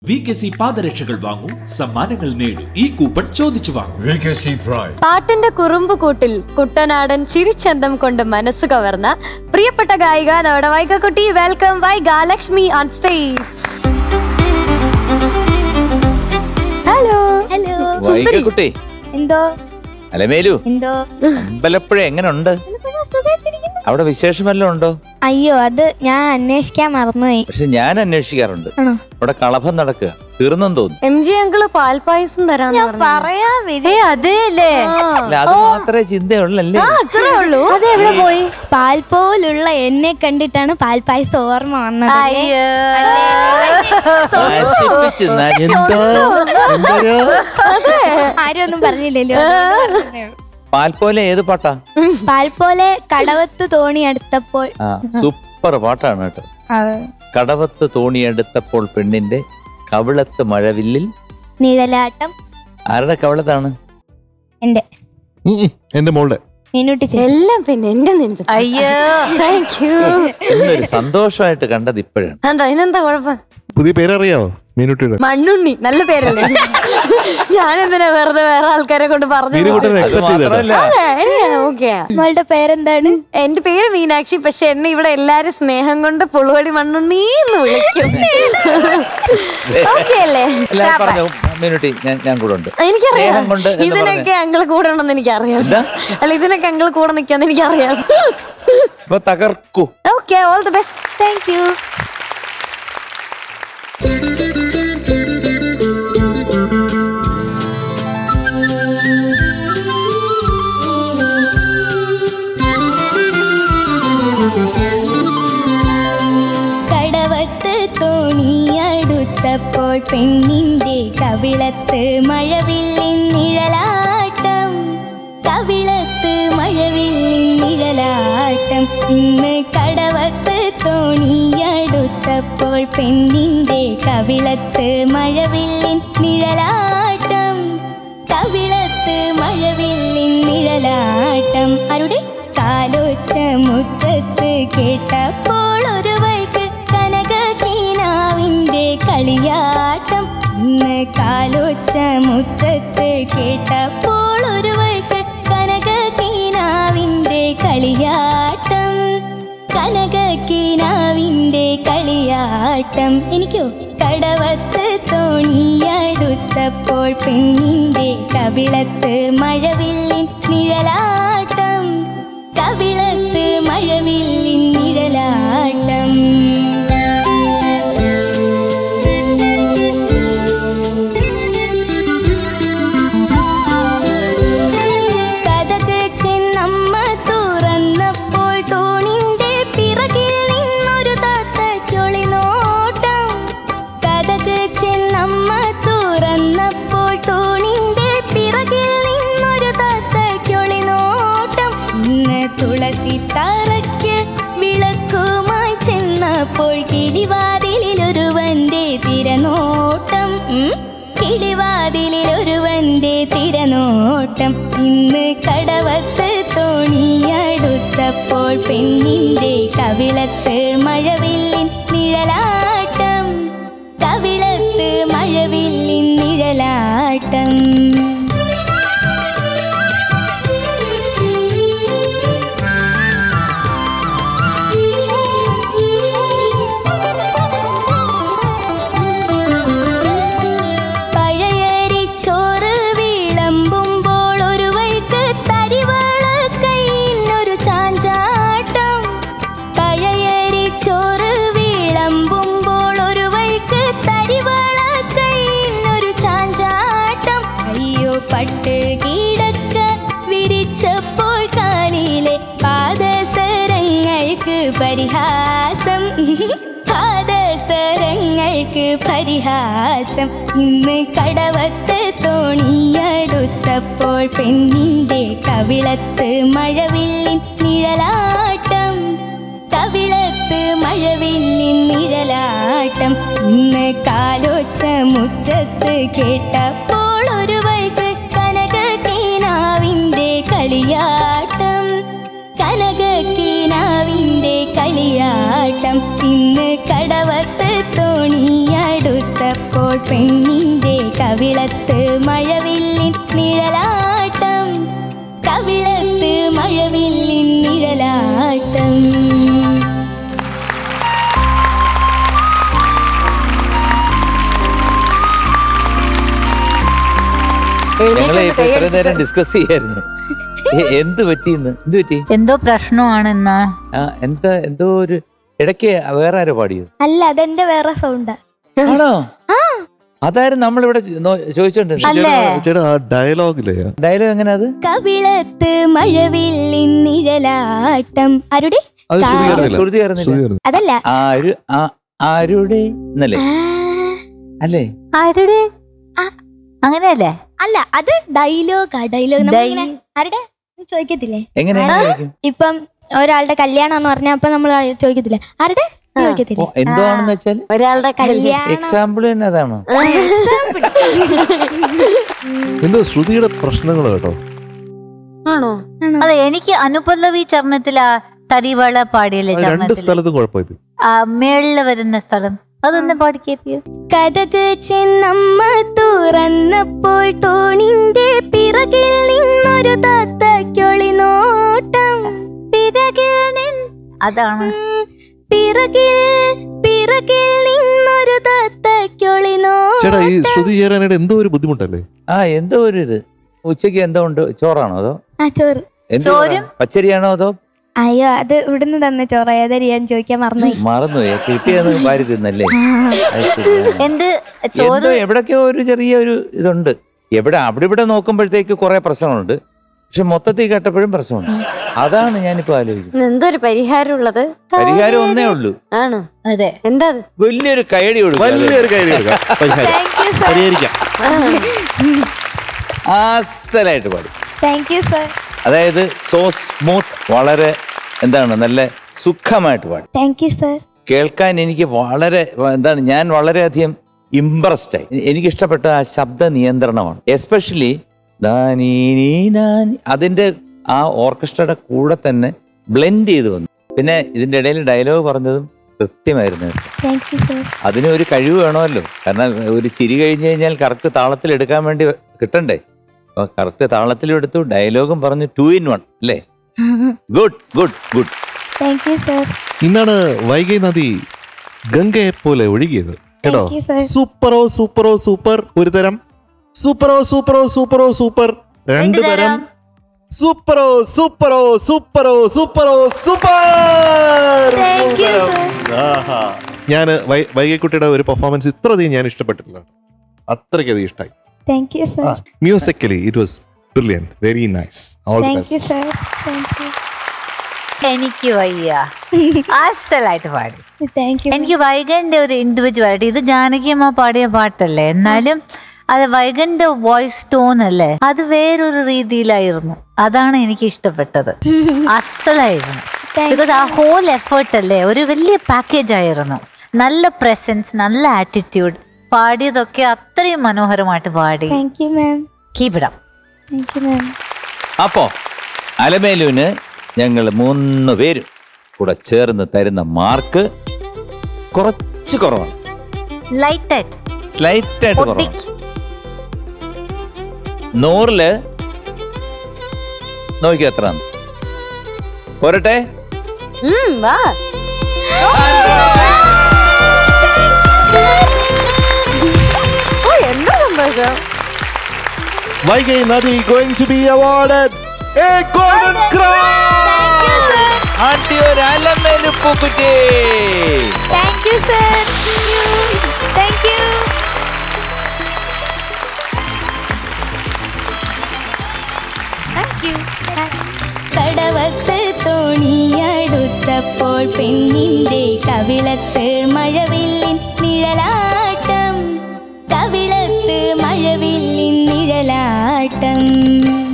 V K C പാദരക്ഷകൾ വാങ്ങൂ സമ്മാനങ്ങൾ നേടൂ ഈ കൂപ്പൺ ചോദിച്ചു വാങ്ങൂ VKC Pride. പാട്ടിന്റെ കുറുമ്പ് കൂട്ടിൽ കുട്ടനാടൻ ചിരിച്ചന്തം കൊണ്ട് മനസ്സ് കവർന്ന പ്രിയപ്പെട്ട ഗായിക നമ്മുടെ Vaikakutty welcome Vaigalakshmi on stage hello hello Vaikakutty എന്തോ അലമേലു എന്തോ അമ്പലപ്പുഴ എങ്ങനുണ്ട് അവിടെ വിശേഷം വല്ലതും ഉണ്ടോ അയ്യോ അത് ഞാൻ അന്വേഷിക്കാൻ മറന്നുപോയി പക്ഷെ ഞാൻ അന്വേഷിക്കാറുണ്ട് ആണോ? അവിടെ കളഭം നടക്കുക തീർന്നെന്ന് തോന്നുന്നു എം ജി അങ്കിള് പാൽപായസം തരാന്ന് പറഞ്ഞു. പറയാ അതേല്ലേ അല്ല അത് മാത്രമേ ചിന്തയുള്ളല്ലേ അത്രേ ഉള്ളൂ അത് എവിടെ പോയി പാൽ പോലുള്ള എന്നെ കണ്ടിട്ടാണ് പാൽപ്പായസം ഓർമ്മ വന്നത് അയ്യോ നശിപ്പിച്ച് ന- എന്തോ എന്തോരോ ആരും ഒന്നും പറഞ്ഞില്ലല്ലോ അതുകൊണ്ട് പറഞ്ഞതേ ഉള്ളൂ. പാൽപോലെ ഏത് പാട്ടാ പാൽ പോലെ കടവത്ത് തോണി അടുത്തപ്പോൾ ആ സൂപ്പർ പാട്ടാണ് കേട്ടോ കടവത്ത് തോണിയെടുത്തപ്പോൾ പെണ്ണിന്റെ കവിളത്ത് മഴവില്ലിൽ നിഴലാട്ടം ആരുടെ കവിളത്താണ് എന്റെ എന്റെ മോളുടെ മീനൂട്ടി ചേച്ചി എല്ലാം പിന്നെ എന്റെ നെഞ്ച് അയ്യോ താങ്ക് യു എന്നൊരു സന്തോഷമായിട്ട് കണ്ടത് ഇപ്പോഴാണ് എന്താ ഇതിനെന്താ കുഴപ്പം പുതിയ പേരറിയാവോ മീനുട്ടിയുടെ മണ്ണുണ്ണി നല്ല പേരല്ലേ ഞാനെന്തിനാ വെറുതെ വേറെ ആൾക്കാരെ കൊണ്ട് പറഞ്ഞു മീനുകുട്ടനെ അത് accept ചെയ്തേട്ടോ. മാത്രമല്ല ഓക്കെ മോളുടെ പേരെന്താണ് എന്റെ പേര് മീനാക്ഷി പക്ഷെ എന്നെ ഇവിടെ എല്ലാരും സ്നേഹം കൊണ്ട് പുളുവടി മണ്ണുണ്ണി എന്ന് വിളിക്കും ഓക്കെ അല്ലേ എല്ലാവരും പറഞ്ഞു മീനുട്ടി ഞാൻ ഞാൻ കൂടെ ഉണ്ട് എനിക്കറിയാം സ്നേഹം കൊണ്ട് എന്ന് ഇതിനൊക്കെ അങ്കിള് കൂടെ ഉണ്ടെന്ന് എനിക്കറിയാം എന്താ? അല്ല ഇതിനൊക്കെ അങ്കിള് കൂടെ നിൽക്കാന്ന് എനിക്കറിയാം ഇപ്പൊ തകർക്കൂ okay all the best thank you കടവത്ത് തോണിയടുത്തപ്പോൾ പെണ്ണിന്റെ കവിളത്ത് മഴവില്ലിൻ നിഴലാട്ടം കവിളത്ത് മഴവില്ലിൻ നിഴലാട്ടം ഇന്ന് കടവത്ത് തോണിയടുത്തപ്പോൾ പെണ്ണിന്റെ കവിളത്ത് മഴവില്ലിൻ നിഴലാട്ടം കവിളത്ത് മഴവില്ലിൻ നിഴലാട്ടം ആരുടെ കാലോച്ച മുറ്റത്ത് കേട്ടപ്പോൾ ഒരുവൾക്ക് കനകീനാവിന്റെ കളിയാട്ടം ഇന്ന് കാലോച്ച മുറ്റത്ത് കേട്ടപ്പോൾ ഒരുവൾക്ക് കനകീനാവിന്റെ കളിയാട്ടം കനകീനാവിന്റെ കളിയാട്ടം എനിക്കോ കടവത്ത് തോണിയടുത്തപ്പോൾ പെണ്ണിന്റെ കവിളത്ത് മഴവില്ലിൻ നിഴലാട്ടം കവിളത്ത് മഴവില്ലിൻ നിഴലാട്ടം കഥക് ചെന്നമ്മ തുറന്നപ്പോൾ തൂണിന്റെ പിറകിൽ നിന്നൊരു താത്തയ്ക്കൊളി നോട്ടം കഥക് ചെന്നമ്മ തുറന്നപ്പോൾ തൂണിന്റെ പിറകിൽ നിന്നൊരു താത്തയ്ക്കൊളി നോട്ടം ഇന്ന് തുളസി തറയ്ക്ക് വിളക്കുമായി ചെന്നപ്പോൾ കിളിവാതിലിൽ ഒരുവന്റെ തിരനോട്ടം ഉം. കിളിവാതിലിൽ ഒരുവന്റെ തിരനോട്ടം ഇന്ന് കടവത്ത് തോണിയടുത്തപ്പോൾ പെണ്ണിന്റെ കവിളത്ത് മഴവില്ലിൻ നിഴലാട്ടം കവിളത്ത് മഴവില്ലിൻ നിഴലാട്ടം പഴയരിച്ചോറ് വിളമ്പുമ്പോൾ ഒരു വൈക്ക് തരിവള കൈന്നൊരു ചാഞ്ചാട്ടം പഴയരിച്ചോറ് വിളമ്പുമ്പോൾ ഒരു വൈക്ക് തരിവള കൈന്നൊരു ചാഞ്ചാട്ടം അയ്യോ പട്ട് കിടക്ക വിരിച്ചപ്പോൾ കാലിലെ പാദസരങ്ങൾക്ക് പരിഹാസം പാദസരങ്ങൾക്ക് പരിഹാസം ഇന്ന് കടവത്ത് തോണിയടുത്തപ്പോൾ പെണ്ണിന്റെ കവിളത്ത് മഴവില്ലിൻ നിഴലാട്ടം കവിളത്ത് മഴവില്ലിൻ നിഴലാട്ടം ഇന്ന് കാലോച്ച മുറ്റത്ത് കേട്ടപ്പോൾ ഒരുവൾക്ക് കനകീനാവിന്റെ കളിയാട്ടം കനകീനാവിന്റെ കളിയാട്ടം ഇന്ന് കടവത്ത് തോണിയടുത്തപ്പോൾ പെണ്ണിന്റെ കവിളത്ത് മഴവില്ലിൻ നിഴലാട്ടം കവിളത്ത് മഴവില്ലിൻ നിഴലാട്ടം ഞങ്ങളെ ഇപ്പൊ ഇത്രയും നേരം ഡിസ്കസ് ചെയ്യായിരുന്നു എ- എന്ത് പറ്റിയെന്ന് എന്ത് പറ്റി എന്തോ പ്രശ്നമാണെന്ന് ആ എന്താ എന്തോ ഒരു ഇടയ്ക്ക് വേറെ ആരോ പാടിയോ അല്ല അതെന്റെ വേറെ സൗണ്ടാ ആണോ അതായിരുന്നു നമ്മളിവിടെ ചോദിച്ചോണ്ടിരുന്നത് അല്ലേ ചേട്ടാ ആ ഡയലോഗിലെ ഡയലോഗ് എങ്ങനെ അത് കവിളത്ത് മഴവില്ലിൻ നിഴലാട്ടം ആരുടെ അത് കാ- ശ്രുതി അറിഞ്ഞില്ല ശ്രുതി അറിഞ്ഞില്ല. ശ്രുതി അറിഞ്ഞില്ല. അതല്ല ആരു ആ- ആരുടെ എന്നല്ലേ അല്ലേ ആരുടെ അങ്ങനെയല്ലേ അല്ല അത് ഡയലോഗാ ഡയലോഗ് ഡൈ- ആരുടെ ചോദിക്കത്തില്ലേ എങ്ങനെ ആ. ചോദിക്കും? ഇപ്പം ഒരാളുടെ കല്യാണം എന്ന് പറഞ്ഞാൽ അപ്പൊ നമ്മൾ ചോദിക്കത്തില്ലേ ആരുടെ ഓ, ചോദിക്കത്തില്ലേ എന്താണെന്ന് വെച്ചാൽ ഒരാളുടെ കല്യാണം കല്യാണം എക്സാമ്പിൾ തന്നെ അതാണോ എന്തോ ശ്രുതിയുടെ പ്രശ്നങ്ങൾ കേട്ടോ ആണോ അതെ എനിക്ക് അനുപല്ലവി ചരണത്തിലാ തരിവള പാടിയല്ലേ അത് രണ്ട് ചരണത്തിൽ സ്ഥലത്തും കുഴപ്പമായി പോയി. ആ മേളില് വരുന്ന സ്ഥലം അതൊന്ന് പാടിക്കേപ്പിയോ കഥക് ചെന്നമ്മ തുറന്നപ്പോൾ തോണിന്റെ പിറകിൽ നിന്നൊരു തത്തക്കൊളി നോട്ടം പിറകിൽ നിൻ അതാണ് പിറകിൽ പിറകിൽ നിന്നൊരു തത്തക്കൊളി ചേട്ടാ ഈ നോട്ടം ശ്രുതി ചേരാനായിട്ട് എന്തോ ഒരു ബുദ്ധിമുട്ടല്ലേ ആ എന്തോ ഒരു ഇത് ഉച്ചയ്ക്ക് എന്തോ ഉണ്ട് ചോറാണോ അതോ ആ ചോറ് എന്ത് ചോരും? ചോറാ? പച്ചരിയാണോ അതോ അയ്യോ അത് ഇവിടുന്ന് തന്ന ചോറ ഏതായാലും ഞാൻ ചോദിക്കാൻ മറന്നു മറന്നുപോയി കിട്ടിയെന്ന് വാരി തിന്നല്ലേ അത് ശരി. എന്ത് എന്തോ ചോറ് എവിടൊക്കെയോ ഒരു ചെറിയ ഒരു ഇതുണ്ട് എവിടെ അവിടെ ഇവിടെ നോക്കുമ്പോഴത്തേക്ക് കുറെ പ്രശ്നങ്ങളുണ്ട് പക്ഷെ മൊത്തത്തിൽ കേട്ടപ്പോഴും പ്രശ്നമുണ്ട് അതാണ് ഞാനിപ്പോ ആലോചിക്കുന്നത് എന്തൊരു പരിഹാരം ഉള്ളത് പരിഹാരം ഒന്നേ ഉള്ളൂ ആണോ അതെ എന്താ അത് വലിയൊരു കൈയടി കൊടുക്കുക വലിയൊരു കാര്യം എടുക്കാം. പരിഹാരം. പരിഹരിക്കാം അസലായിട്ട് പാടി താങ്ക് യു സർ അതായത് സോ സ്മൂത്ത് വളരെ എന്താണ് നല്ല സുഖമായിട്ട് പാടി താങ്ക് യു സർ കേൾക്കാൻ എനിക്ക് വളരെ എന്താണ് ഞാൻ വളരെയധികം ഇമ്പ്രസ്ഡ് ആയി എനിക്ക് ഇഷ്ടപ്പെട്ട ആ ശബ്ദ നിയന്ത്രണമാണ് എസ്പെഷ്യലി അതിന്റെ ആ ഓർക്കസ്ട്രയുടെ കൂടെ തന്നെ ബ്ലെൻഡ് ചെയ്ത് വന്നു പിന്നെ ഇതിന്റെ ഇടയിൽ ഡയലോഗ് പറഞ്ഞതും കൃത്യമായിരുന്നു കേട്ടോ. താങ്ക് യു സർ അതിന് ഒരു കഴിവ് വേണമല്ലോ കാരണം ഒരു ചിരി കഴിഞ്ഞ് കഴിഞ്ഞാൽ കറക്റ്റ് താളത്തിൽ എടുക്കാൻ വേണ്ടി കിട്ടണ്ടേ അപ്പൊ കറക്റ്റ് താളത്തിൽ എടുത്തു ഡയലോഗും പറഞ്ഞു ടു ഇൻ വൺ അല്ലേ good good good thank you sir ഇന്നാണ് വൈകൈ നദി ഗംഗയെ പോലെ ഒഴുകിയത് കേട്ടോ Thank you, sir. സൂപ്പറോ സൂപ്പറോ സൂപ്പർ ഒരു തരം സൂപ്പറോ സൂപ്പറോ സൂപ്പറോ സൂപ്പർ രണ്ട് തരം സൂപ്പറോ സൂപ്പറോ സൂപ്പറോ സൂപ്പറോ സൂപ്പർ താങ്ക് യു സർ ഞാൻ വൈകൈക്കുട്ടിയുടെ ഒരു പെർഫോമൻസ് ഇത്രയധികം ഞാൻ ഇഷ്ടപ്പെട്ടിട്ടില്ല അത്രയ്ക്കധികം ഇഷ്ടമായി thank you sir musically it was brilliant very nice all the thank you best sir thank you എനിക്ക് വയ്യ അസലായിട്ട് പാടി താങ്ക് യു എനിക്ക് വൈകന്റെ ഒരു ഇൻഡിവിജ്വാലിറ്റി ഇത് ജാനകിയമ്മ പാടിയ പാട്ടല്ലേ എന്നാലും അത് വൈകന്റെ വോയിസ് ടോൺ അല്ലേ അത് വേറൊരു രീതിയിലായിരുന്നു അതാണ് എനിക്ക് ഇഷ്ടപ്പെട്ടത് അസലായിരുന്നു Thank ബിക്കോസ് ആ ഹോൾ എഫേർട്ട് അല്ലേ ഒരു വലിയ പാക്കേജ് ആയിരുന്നു നല്ല പ്രസൻസ് നല്ല ആറ്റിറ്റ്യൂഡ് പാടിയതൊക്കെ അത്രയും മനോഹരമായിട്ട് പാടി താങ്ക് യു മാം കീപിടാം താങ്ക് യു മാം അപ്പോ അലമേലുവിന് ഞങ്ങൾ മൂന്ന് പേരും കൂടെ ചേർന്ന് തരുന്ന മാർക്ക് കുറച്ച് കുറവാണ് ലൈറ്റായിട്ട് സ്ലൈറ്റ് ആയിട്ട് കുറവാണ് ഒട്ടിക്ക് നൂറില് നോക്കിയോ എത്ര പോരട്ടെ ഉം, വാ ഓ എന്താ സന്തോഷം വൈകൈ നദി going to be awarded a golden crown ആട്ടി ഒരു അലമേലു പൂക്കുറ്റി thank you sir thank you കടവത്ത് തോണിയടുത്തപ്പോൾ പെണ്ണിന്റെ കവിളത്ത് മഴവില്ലിൻ നിഴലാട്ടം കവിളത്ത് മഴവില്ലിൻ നിഴലാട്ടം